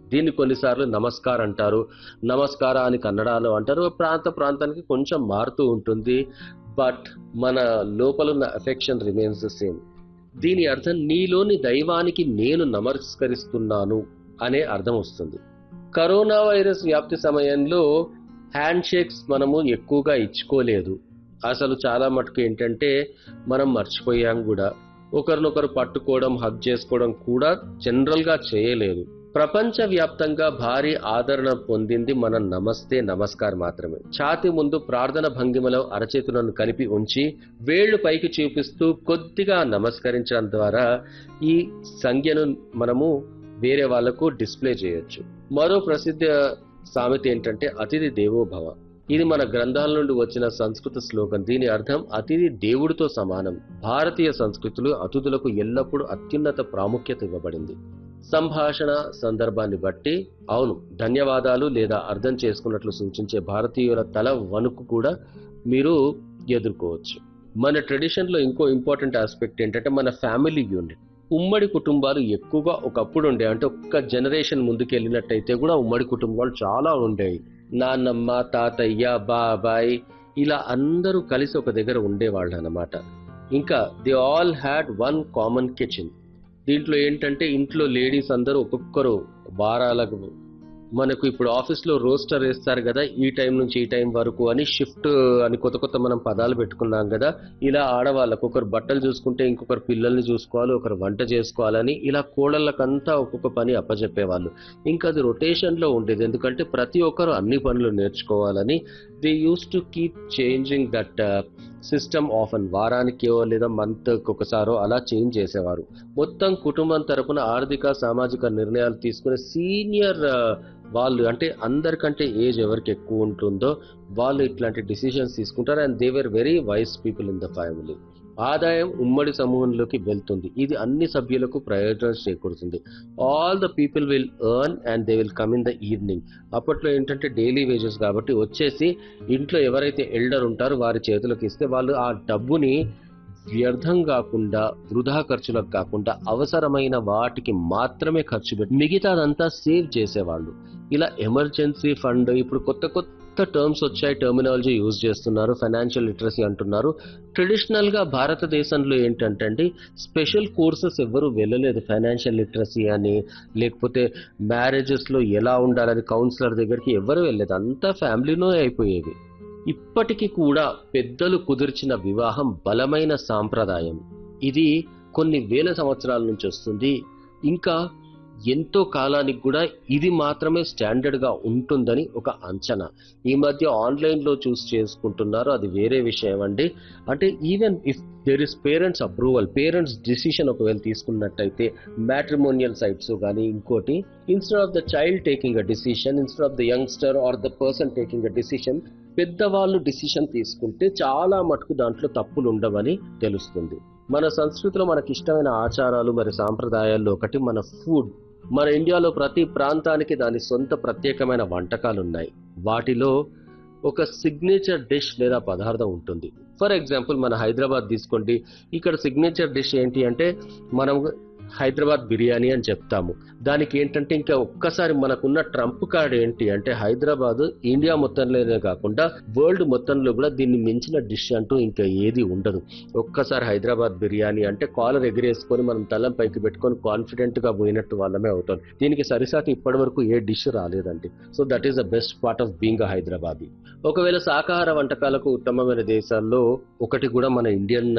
దీన్ని కొన్నిసార్లు నమస్కార్ అంటారు నమస్కార అని కన్నడలో అంటారు ప్రాంత ప్రాంతానికి కొంచెం మారుతూ ఉంటుంది బట్ మన లోపల ఉన్న అఫెక్షన్ రిమైన్స్ ద సేమ్ దీని అర్థం నీలోని దైవానికి నేను నమస్కరిస్తున్నాను అనే అర్థం వస్తుంది కరోనా వైరస్ వ్యాప్తి సమయంలో హ్యాండ్ షేక్స్ మనము ఎక్కువగా ఇచ్చుకోలేదు అసలు చాలా మటుకు ఏంటంటే మనం మర్చిపోయాం కూడా ఒకరినొకరు పట్టుకోవడం హగ్ చేసుకోవడం కూడా జనరల్గా చేయలేదు ప్రపంచవ్యాప్తంగా భారీ ఆదరణ పొందింది మన నమస్తే నమస్కార్ మాత్రమే ఛాతి ముందు ప్రార్థన భంగిమలో అరచేతులను కలిపి ఉంచి వేళ్లు పైకి చూపిస్తూ కొద్దిగా నమస్కరించడం ద్వారా ఈ సంజ్ఞను మనము వేరే వాళ్లకు డిస్ప్లే చేయొచ్చు మరో ప్రసిద్ధ సామెత ఏంటంటే అతిథి దేవో భవ ఇది మన గ్రంథాల నుండి వచ్చిన సంస్కృత శ్లోకం దీని అర్థం అతిథి దేవుడితో సమానం భారతీయ సంస్కృతిలో అతిథులకు ఎల్లప్పుడూ అత్యున్నత ప్రాముఖ్యత ఇవ్వబడింది సంభాషణ సందర్భాన్ని బట్టి అవును ధన్యవాదాలు లేదా అర్థం చేసుకున్నట్లు సూచించే భారతీయుల తల వణుకు కూడా మీరు ఎదుర్కోవచ్చు మన ట్రెడిషన్లో ఇంకో ఇంపార్టెంట్ ఆస్పెక్ట్ ఏంటంటే మన ఫ్యామిలీ యూనిట్ ఉమ్మడి కుటుంబాలు ఎక్కువగా ఒకప్పుడు ఉండే అంటే ఒక్క జనరేషన్ ముందుకెళ్ళినట్టయితే కూడా ఉమ్మడి కుటుంబాలు చాలా ఉండేవి నాన్నమ్మ తాతయ్య బాబాయ్ ఇలా అందరూ కలిసి ఒక దగ్గర ఉండేవాళ్ళు అన్నమాట ఇంకా they all had one common kitchen దీంట్లో ఏంటంటే ఇంట్లో లేడీస్ అందరూ ఒక్కొక్కరు వారాలకు మనకు ఇప్పుడు ఆఫీస్లో రోస్టర్ వేస్తారు కదా ఈ టైం నుంచి ఈ టైం వరకు అని షిఫ్ట్ అని కొత్త కొత్త మనం పదాలు పెట్టుకున్నాం కదా ఇలా ఆడవాళ్ళకు ఒకరు బట్టలు చూసుకుంటే ఇంకొకరు పిల్లల్ని చూసుకోవాలి ఒకరు వంట చేసుకోవాలని ఇలా కోడళ్ళకంతా ఒక్కొక్క పని అప్పచెప్పేవాళ్ళు ఇంకా అది రొటేషన్లో ఉండేది ఎందుకంటే ప్రతి ఒక్కరు అన్ని పనులు నేర్చుకోవాలని they used to keep changing that system of అన్ వారానికో లేదా మంత్ ఒకసారో అలా చేంజ్ చేసేవారు మొత్తం కుటుంబం తరపున ఆర్థిక సామాజిక నిర్ణయాలు తీసుకునే సీనియర్ వాళ్ళు అంటే అందరికంటే ఏజ్ ఎవరికి ఎక్కువ ఉంటుందో వాళ్ళు ఇట్లాంటి డిసిషన్స్ తీసుకుంటారు and they were very wise people in the family ఆదాయం ఉమ్మడి సమూహంలోకి వెళ్తుంది ఇది అన్ని సభ్యులకు ప్రయోజనం చేకూరుతుంది all the people will earn and they will come in the evening అప్పట్లో ఏంటంటే డైలీ వేజెస్ కాబట్టి వచ్చేసి ఇంట్లో ఎవరైతే ఎల్డర్ ఉంటారో వారి చేతులకు ఇస్తే వాళ్ళు ఆ డబ్బుని వ్యర్థం కాకుండా వృధా ఖర్చులకు కాకుండా అవసరమైన వాటికి మాత్రమే ఖర్చు పెట్టి మిగతాదంతా సేవ్ చేసేవాళ్ళు ఇలా ఎమర్జెన్సీ ఫండ్ ఇప్పుడు కొత్త కొత్త టర్మ్స్ వచ్చాయి టర్మినాలజీ యూజ్ చేస్తున్నారు ఫైనాన్షియల్ లిటరసీ అంటున్నారు ట్రెడిషనల్ గా భారతదేశంలో ఏంటంటే అండి స్పెషల్ కోర్సెస్ ఎవరు వెళ్ళలేదు ఫైనాన్షియల్ లిటరసీ అని లేకపోతే మ్యారేజెస్ లో ఎలా ఉండాలని కౌన్సిలర్ దగ్గరికి ఎవరు వెళ్ళలేదు అంతా ఫ్యామిలీలో అయిపోయేది ఇప్పటికీ కూడా పెద్దలు కుదిర్చిన వివాహం బలమైన సాంప్రదాయం ఇది కొన్ని వేల సంవత్సరాల నుంచి వస్తుంది ఇంకా ఎంతో కాలానికి కూడా ఇది మాత్రమే స్టాండర్డ్ గా ఉంటుందని ఒక అంచనా ఈ మధ్య ఆన్లైన్ లో చూస్ చేసుకుంటున్నారు అది వేరే విషయం అండి అంటే even if there is parents approval parents decision ఒకవేళ తీసుకున్నట్టయితే మ్యాట్రిమోనియల్ సైట్స్ కానీ ఇంకోటి instead of the child taking a decision instead of the youngster or the person taking a decision పెద్దవాళ్ళు డిసిషన్ తీసుకుంటే చాలా మటుకు దాంట్లో తప్పులు ఉండవని తెలుస్తుంది మన సంస్కృతిలో మనకి ఇష్టమైన ఆచారాలు మరి సాంప్రదాయాల్లో ఒకటి మన ఫుడ్ మన ఇండియాలో ప్రతి ప్రాంతానికి దాని సొంత ప్రత్యేకమైన వంటకాలు ఉన్నాయి వాటిలో ఒక సిగ్నేచర్ డిష్ లేదా పదార్థం ఉంటుంది ఫర్ ఎగ్జాంపుల్ మన హైదరాబాద్ తీసుకోండి ఇక్కడ సిగ్నేచర్ డిష్ ఏంటి అంటే మనం హైదరాబాద్ బిర్యానీ అని చెప్తాము దానికి ఏంటంటే ఇంకా ఒక్కసారి మనకున్న ట్రంప్ కార్డ్ ఏంటి అంటే హైదరాబాద్ ఇండియా మొత్తంలోనే కాకుండా వరల్డ్ మొత్తంలో కూడా దీన్ని మించిన డిష్ అంటూ ఇంకా ఏది ఉండదు ఒక్కసారి హైదరాబాద్ బిర్యానీ అంటే కాలర్ ఎగిరేసుకొని మనం తలం పైకి పెట్టుకొని కాన్ఫిడెంట్ గా పోయినట్టు వాళ్ళమే అవుతాం దీనికి సరిసాటి ఇప్పటి వరకు ఏ డిష్ రాలేదండి so that is the best part of being Hyderabad ఒకవేళ శాకాహార వంటకాలకు ఉత్తమమైన దేశాల్లో ఒకటి కూడా మన ఇండియన్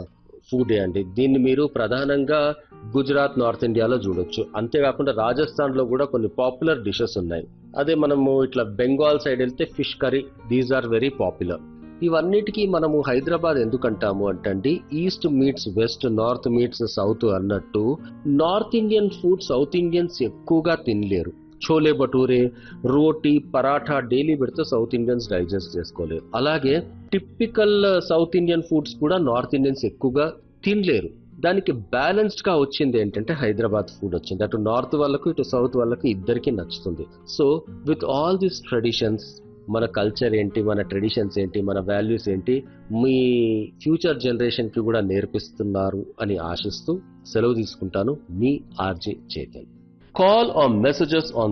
ఫుడే అండి దీన్ని మీరు ప్రధానంగా గుజరాత్ నార్త్ ఇండియాలో చూడొచ్చు అంతేకాకుండా రాజస్థాన్ లో కూడా కొన్ని పాపులర్ డిషెస్ ఉన్నాయి అదే మనము ఇట్లా బెంగాల్ సైడ్ వెళ్తే fish curry these are very popular ఇవన్నిటికీ మనము హైదరాబాద్ ఎందుకంటాము అంటే east meets west north meets south అన్నట్టు north Indian food south Indians ఎక్కువగా తినలేరు చోలే భటూరే రోటీ పరాఠా డైలీ పెడితే సౌత్ ఇండియన్స్ డైజెస్ట్ చేసుకోలేరు అలాగే టిపికల్ సౌత్ ఇండియన్ ఫుడ్స్ కూడా నార్త్ ఇండియన్స్ ఎక్కువగా తినలేరు దానికి బ్యాలెన్స్డ్ గా వచ్చింది ఏంటంటే హైదరాబాద్ ఫుడ్ వచ్చింది అటు నార్త్ వాళ్ళకు ఇటు సౌత్ వాళ్ళకు ఇద్దరికి నచ్చుతుంది so with all these traditions మన కల్చర్ ఏంటి మన ట్రెడిషన్స్ ఏంటి మన వాల్యూస్ ఏంటి మీ ఫ్యూచర్ జనరేషన్ కి కూడా నేర్పిస్తున్నారు అని ఆశిస్తూ సెలవు తీసుకుంటాను మీ RJ Chaitan call or messages on